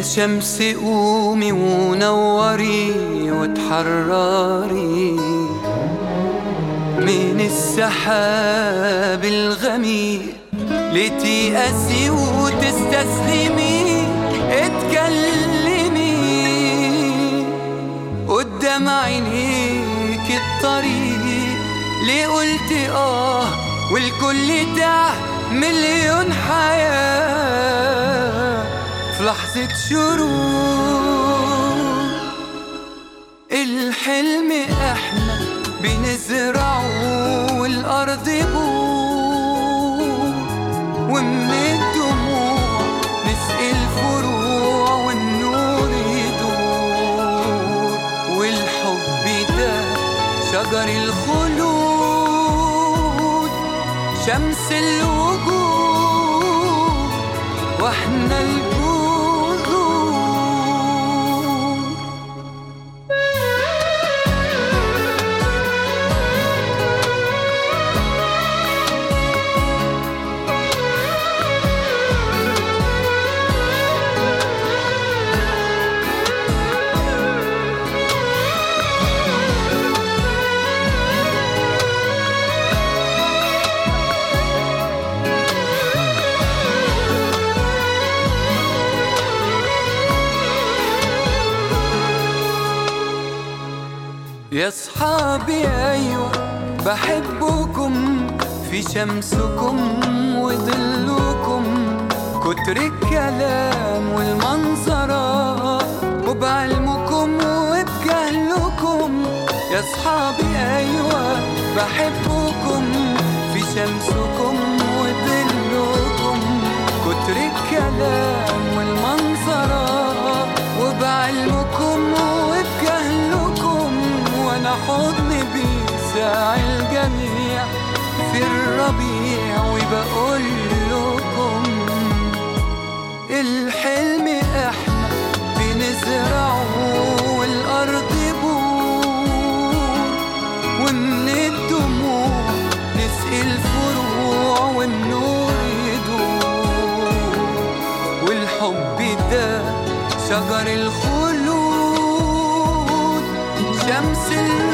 شمس قومي ونوري وتحرري من السحاب الغميق لتيأسي وتستسلمي اتكلمي قدام عينيك الطريق ليه قلت اه والكل ده مليون حياة في لحظة شروق الحلم احنا بنزرعه والأرض بور ومن الدموع نسقي الفروع والنور يدور والحب ده شجر الخلود شمس الوجود واحنا الجذور يا صحابي ايوه بحبكم في شمسكم وظلكم كتر الكلام والمنظرة وبعلمكم وبجهلكم يا صحابي ايوه بحبكم في شمسكم وظلكم كتر الكلام والمنظرة وبعلمكم وبجهلكم وانا حضني بيساع الجميع في الربيع وبقول لكم الحلم احنا بنزرعه والارض بور ومن الدموع نسقي الفروع والنور يدور والحب ده شجر الخلود شمس